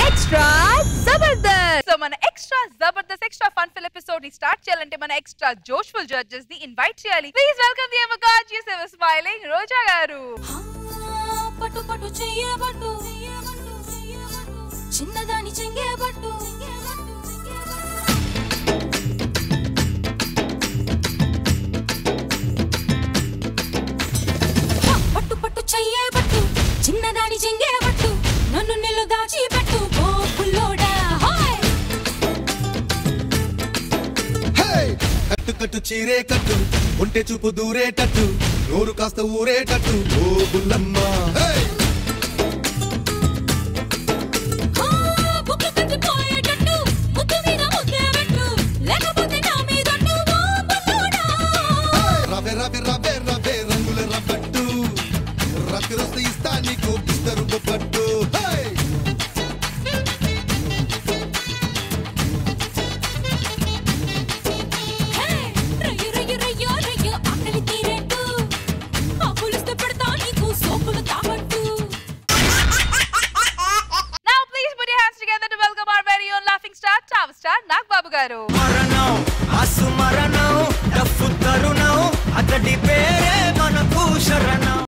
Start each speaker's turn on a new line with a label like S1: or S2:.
S1: Extra Jabardasth so మన extra Jabardasth extra fun filled episode ని start చేయాలంటే మన ఎక్స్ట్రా జోష్ఫుల్ జడ్జెస్ ని ఇన్వైట్ చేయాలి please welcome the ever gorgeous ever smiling Roja garu
S2: పట్టు పట్టు చెయ్యబట్టు చిన్నదాని చెంగేబట్టు పట్టు పట్టు చెయ్యబట్టు చిన్నదాని చెంగేబట్టు నన్ను నిల్లు దాచి పెట్టు ఓ పుల్లోడా హాయ్
S3: హే! కట్టు కట్టు చీరే కట్టు ఒంటె చూపు దూరేటట్టు నోరు కాస్త ఊరేటట్టు ఓ బుల్లమ్మ హే!
S2: ఆ, బుక్కు కట్టిపోయేటట్టు, ముద్దు మీద ముద్దే పెట్టు, లేకపోతే నా మీదొట్టు, ఓ పుల్లోడా.
S3: రవే రవే రవే రవే రంగుల రబ్బట్టు రక్తి రస్తే ఇస్తా నీకు